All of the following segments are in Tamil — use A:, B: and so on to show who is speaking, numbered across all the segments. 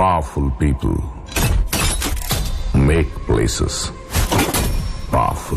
A: Powerful people make places powerful.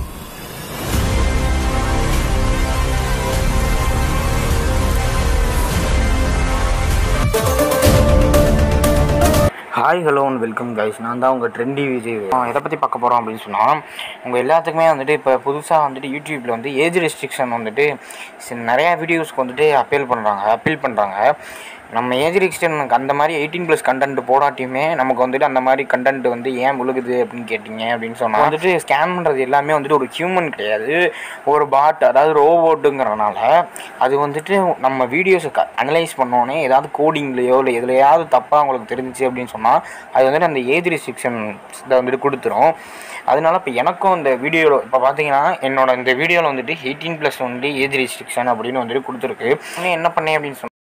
B: Hi hello and welcome guys நான் தான் உங்கள் ட்ரெண்டி விஜய் எதை பற்றி பார்க்க போகிறோம் அப்படின்னு சொன்னால் உங்கள் எல்லாத்துக்குமே வந்துட்டு இப்போ புதுசாக வந்துட்டு யூடியூப்பில் வந்து ஏஜ் ரெஸ்ட்ரிக்ஷன் வந்துட்டு சி- நிறையா வீடியோஸ்க்கு வந்துட்டு அப்பீல் பண்ணுறாங்க அப்பீல் பண்ணுறாங்க நம்ம ஏஜ் ரெஸ்ட்ரிக்ஷனுக்கு அந்த மாதிரி எயிட்டீன் ப்ளஸ் கண்டென்ட் போடாட்டியுமே நமக்கு வந்துட்டு அந்த மாதிரி கண்டென்ட் வந்து ஏன் விழுகுது அப்படின்னு கேட்டிங்க அப்படின்னு சொன்னால் வந்துட்டு ஸ்கேன் பண்ணுறது எல்லாமே வந்துட்டு ஒரு ஹியூமன் கிடையாது ஒரு பாட் அதாவது ரோபோட்டுங்கிறனால அது வந்துட்டு நம்ம வீடியோஸை அனலைஸ் பண்ணோன்னே ஏதாவது கோடிங்லேயோ இல்லை எதுலையாவது தப்பாக உங்களுக்கு தெரிஞ்சுச்சு அப்படின்னு சொன்னால் அது வந்துட்டு அந்த ஏஜ் ரெஸ்ட்ரிக்ஷன் இதை வந்துட்டு கொடுத்துரும் அதனால இப்போ எனக்கும் இந்த வீடியோவில் இப்போ பார்த்தீங்கன்னா என்னோட இந்த வீடியோவில் வந்துட்டு எயிட்டீன் ப்ளஸ் வந்துட்டு ஏஜ் ரெஸ்ட்ரிக்ஷன் அப்படின்னு வந்துட்டு கொடுத்துருக்கு இன்னும் என்ன பண்ணேன் அப்படின்னு சொன்னால்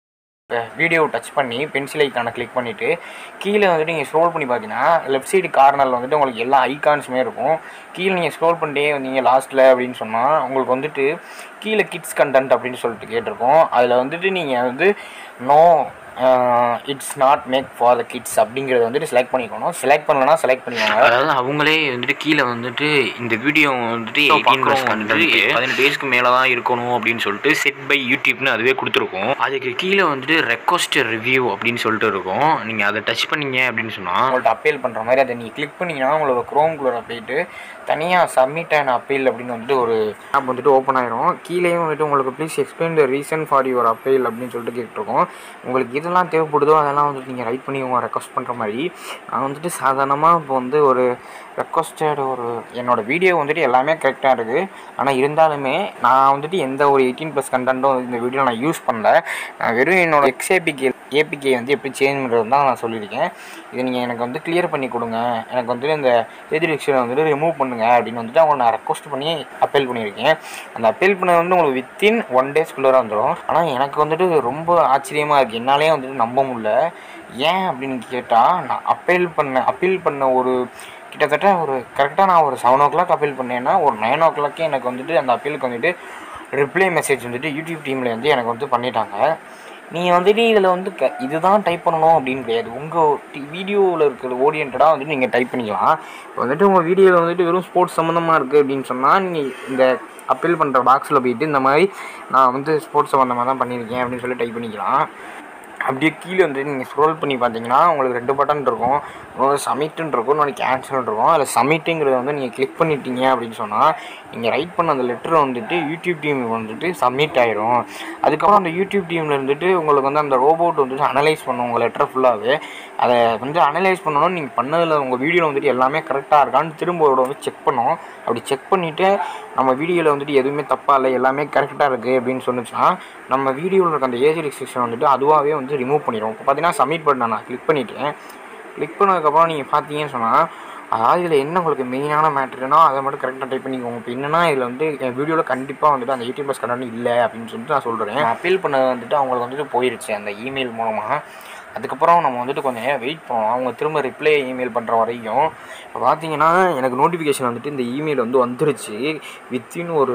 B: வீடியோ டச் பண்ணி பென்சில் ஐக்கானை கிளிக் பண்ணிவிட்டு கீழே வந்துட்டு நீங்கள் ஸ்க்ரோல் பண்ணி பார்த்தீங்கன்னா லெஃப்ட் சைடு கார்னரில் வந்துட்டு உங்களுக்கு எல்லா ஐகான்ஸுமே இருக்கும் கீழே நீங்கள் ஸ்க்ரோல் பண்ணிட்டே வந்தீங்க லாஸ்ட்டில் அப்படின்னு சொன்னால் உங்களுக்கு வந்துட்டு கீழே கிட்ஸ் கண்டென்ட் அப்படின்னு சொல்லிட்டு கேட்டிருக்கோம் அதில் வந்துட்டு நீங்கள் வந்து no it's not make for the kids அப்படிங்கிறத வந்துட்டு செலக்ட் பண்ணிக்கணும் செலக்ட் பண்ணலன்னா செலக்ட் பண்ணிக்கோங்க
C: அதாவது அவங்களே வந்துட்டு கீழே வந்துட்டு இந்த வீடியோ வந்துட்டு எயிட்டீன் ப்ளஸ் வந்துட்டு பதினெட்டு வயசுக்கு மேலே தான் இருக்கணும் அப்படின்னு சொல்லிட்டு செட் பை யூடியூப்னு அதுவே கொடுத்துருக்கோம் அதுக்கு கீழே வந்துட்டு ரெக்வஸ்ட் ரிவ்யூ அப்படின்னு சொல்லிட்டு இருக்கும் நீங்கள் அதை டச் பண்ணீங்க அப்படின்னு சொன்னால்
B: உங்கள்கிட்ட அப்பீல் பண்ணுற மாதிரி அதை நீங்கள் கிளிக் பண்ணிங்கன்னா உங்களோட குரோம்குள்ளே போயிட்டு தனியாக சப்மிட் அண்ட் அப்பீல் அப்படின்னு வந்துட்டு ஒரு ஆப் வந்துட்டு ஓப்பன் ஆயிரும் கீழேயும் வந்துட்டு உங்களுக்கு please explain the reason for your appeal அப்படின்னு சொல்லிட்டு கேட்டிருக்கோம் உங்களுக்கு இதெல்லாம் தேவைப்படுதோ அதெல்லாம் வந்துட்டு நீங்கள் ரைட் பண்ணி உங்க ரெக்வஸ்ட் பண்ணுற மாதிரி நான் வந்துட்டு சாதாரணமாக இப்போ வந்து ஒரு ரெக்வஸ்டட் ஒரு என்னோட வீடியோ வந்துட்டு எல்லாமே கரெக்டாக இருக்குது ஆனால் இருந்தாலுமே நான் வந்துட்டு எந்த ஒரு எயிட்டீன் ப்ளஸ் கண்டென்ட்டும் இந்த வீடியோ நான் யூஸ் பண்ணல நான் வெறும் என்னோட எக்ஸ்ஏபிகே ஏபிகே வந்து எப்படி சேஞ்ச் பண்ணுறது தான் நான் சொல்லியிருக்கேன் இதை நீங்கள் எனக்கு வந்து கிளியர் பண்ணி கொடுங்க எனக்கு வந்துட்டு இந்த எதிர்க்ஷனை வந்துட்டு ரிமூவ் பண்ணுங்க அப்படின்னு வந்துட்டு அவங்க நான் ரெக்வஸ்ட் பண்ணி அப்பீல் பண்ணியிருக்கேன் அந்த அப்பீல் பண்ணது வந்து உங்களுக்கு வித்தின் ஒன் டேஸ்க்குள்ளே வந்துடும் ஆனால் எனக்கு வந்துட்டு ரொம்ப ஆச்சரியமாக இருக்குது என்னாலே வந்துட்டு நம்ப முடியல ஏன் அப்படின்னு கேட்டால் நான் அப்பீல் பண்ண அப்பீல் பண்ண ஒரு கிட்டத்தட்ட ஒரு கரெக்டாக நான் ஒரு செவன் ஓ கிளாக் அப்பீல் பண்ணேன்னா ஒரு நைன் ஓ கிளாக்கே எனக்கு வந்துட்டு அந்த அப்பீலுக்கு வந்துட்டு ரிப்ளை மெசேஜ் வந்துட்டு யூடியூப் டீமில் வந்து எனக்கு வந்து பண்ணிட்டாங்க நீங்கள் வந்துட்டு இதில் வந்து க இதுதான் டைப் பண்ணணும் அப்படின்னு கிடையாது உங்கள் வீடியோவில் இருக்கிற ஓரியன்டாக வந்துட்டு நீங்கள் டைப் பண்ணிக்கலாம் இப்போ வந்துட்டு உங்கள் வீடியோவில் வந்துட்டு வெறும் ஸ்போர்ட்ஸ் சம்மந்தமாக இருக்குது அப்படின்னு சொன்னால் நீங்கள் இந்த அப்பீல் பண்ணுற பாக்ஸில் போயிட்டு இந்த மாதிரி நான் வந்து ஸ்போர்ட்ஸ் சம்மந்தமாக தான் பண்ணியிருக்கேன் அப்படின்னு சொல்லி டைப் பண்ணிக்கலாம் அப்படியே கீழே வந்து நீங்கள் ஸ்க்ரோல் பண்ணி பார்த்தீங்கன்னா உங்களுக்கு ரெண்டு பட்டன் இருக்கும் ஒன்று சமிட்டுன்னு இருக்கும் இன்னொன்று கேன்சல் இருக்கும் அதில் சமிட்டுங்கிறத வந்து நீங்கள் கிளிக் பண்ணிட்டீங்க அப்படின்னு சொன்னால் நீங்கள் ரைட் பண்ண அந்த லெட்டர் வந்துட்டு யூடியூப் டீமுக்கு வந்துட்டு சப்மிட் ஆயிரும் அதுக்கப்புறம் அந்த யூடியூப் டீமில் இருந்துட்டு உங்களுக்கு வந்து அந்த ரோபோட் வந்துட்டு அனலைஸ் பண்ணும் உங்கள் லெட்டர் ஃபுல்லாகவே அதை வந்து அனலைஸ் பண்ணணும் நீங்கள் பண்ணதில் உங்கள் வீடியோவில் வந்துட்டு எல்லாமே கரெக்டாக இருக்கான்னு திரும்ப ஒரு வந்து செக் பண்ணோம் அப்படி செக் பண்ணிவிட்டு நம்ம வீடியோவில் வந்துட்டு எதுவுமே தப்பாக இல்லை எல்லாமே கரெக்டாக இருக்குது அப்படின்னு சொன்னுச்சுன்னா நம்ம வீடியோவில் இருக்க அந்த ஏஜ் ரெஸ்ட்ரிக்ஷன் வந்துட்டு அதுவாகவே வந்து ரிமூவ் பண்ணிடும் இப்போ பார்த்தீங்கன்னா சப்மிட் பட்டனை நான் கிளிக் பண்ணிட்டேன் கிளிக் பண்ணதுக்கப்புறம் நீங்கள் பார்த்தீங்கன்னு சொன்னால் அதாவது இதில் என்ன உங்களுக்கு மெயினான மேட்ருனா அதை மட்டும் கரெக்டாக டைப் பண்ணிக்கோங்க இப்போ என்னன்னா இதில் வந்து என் வீடியோவில் கண்டிப்பாக வந்துட்டு அந்த எயிட்டி ப்ளஸ் கண்டென்ட் இல்லை அப்படின்னு சொல்லிட்டு நான் சொல்கிறேன் அப்பீல் பண்ணது வந்துட்டு அவங்களுக்கு வந்துட்டு போயிருச்சு அந்த இமெயில் மூலமாக அதுக்கப்புறம் நம்ம வந்துட்டு கொஞ்சம் நேரம் வெயிட் பண்ணோம் அவங்க திரும்ப ரிப்ளை இமெயில் பண்ணுற வரைக்கும் இப்போ பார்த்தீங்கன்னா எனக்கு நோட்டிஃபிகேஷன் வந்துட்டு இந்த இமெயில் வந்து வந்துருச்சு வித்தின் ஒரு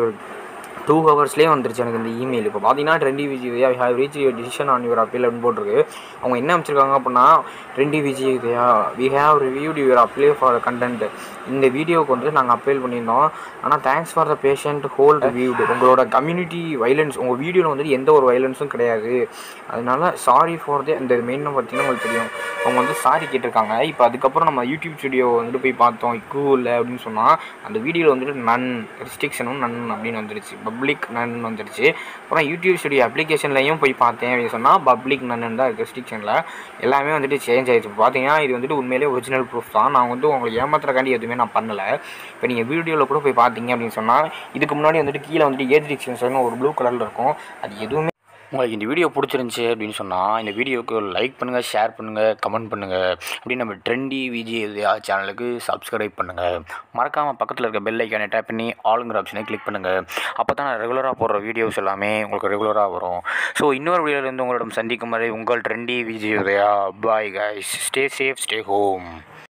B: டூ ஹவர்ஸ்லேயே வந்துருச்சு எனக்கு இந்த இமெயில் இப்போ பார்த்தீங்கன்னா trendy Viji Vijaya have reach your decision on your appeal அப்படின்னு போட்டிருக்கு அவங்க என்ன அமைச்சிருக்காங்க அப்படின்னா trendy Viji Vijaya we have reviewed your apply for content இந்த வீடியோவுக்கு வந்து நாங்கள் அப்பீல் பண்ணியிருந்தோம் ஆனால் thanks for the patient whole reviewed உங்களோட கம்யூனிட்டி வைலன்ஸ் உங்கள் வீடியோவில் வந்துட்டு எந்த ஒரு வைலன்ஸும் கிடையாது அதனால சாரி ஃபார் த இந்த மெயின் பார்த்தீங்கன்னா உங்களுக்கு தெரியும் அவங்க வந்து சாரி கேட்டிருக்காங்க இப்போ அதுக்கப்புறம் நம்ம யூடியூப் ஸ்டுடியோ வந்துட்டு போய் பார்த்தோம் கூல் அப்படின்னு சொன்னால் அந்த வீடியோவில் வந்துட்டு நன் ரெஸ்ட்ரிக்ஷனும் நன் அப்படின்னு வந்துருச்சு பப்ளிக் நன் வந்துருச்சு அப்புறம் யூடியூப் ஸ்டுடியோ அப்ளிகேஷன்லையும் போய் பார்த்தேன் அப்படின்னு சொன்னால் பப்ளிக் நன்னு தான் இருக்குது ரெஸ்ட்ரிக்ஷனில் எல்லாமே வந்துட்டு சேஞ்ச் ஆயிடுச்சு இப்போ பார்த்தீங்கன்னா இது வந்துட்டு உண்மையிலேயே ஒரிஜினல் ப்ரூஃப் தான் நான் வந்து உங்களுக்கு ஏமாத்துறக்காண்டி எதுவுமே நான் பண்ணலை இப்போ நீங்கள் வீடியோவில் கூட போய் பார்த்தீங்க அப்படின்னு சொன்னால் இதுக்கு முன்னாடி வந்துட்டு கீழே வந்துட்டு ஏஜ் ரெஸ்ட்ரிக்ஷன்ஸ் ஒரு ப்ளூ கலரில் இருக்கும் அது எதுவுமே உங்களுக்கு இந்த வீடியோ பிடிச்சிருந்துச்சி அப்படின்னு சொன்னால் இந்த வீடியோவுக்கு லைக் பண்ணுங்கள் ஷேர் பண்ணுங்கள் கமெண்ட் பண்ணுங்கள் அப்படி நம்ம ட்ரெண்டி விஜி சேனலுக்கு சப்ஸ்கிரைப் பண்ணுங்கள் மறக்காமல் பக்கத்தில் இருக்க பெல் ஐக்கானை டேப் பண்ணி ஆளுங்கிற ஆப்ஷனை கிளிக் பண்ணுங்கள் அப்போ தான் நான் ரெகுலராக போடுற வீடியோஸ் எல்லாமே உங்களுக்கு ரெகுலராக வரும் ஸோ இன்னொரு வீடியோலேருந்து உங்களிடம் சந்திக்கும் வரை உங்கள் trendy Vijay Udaya bye guys stay safe stay home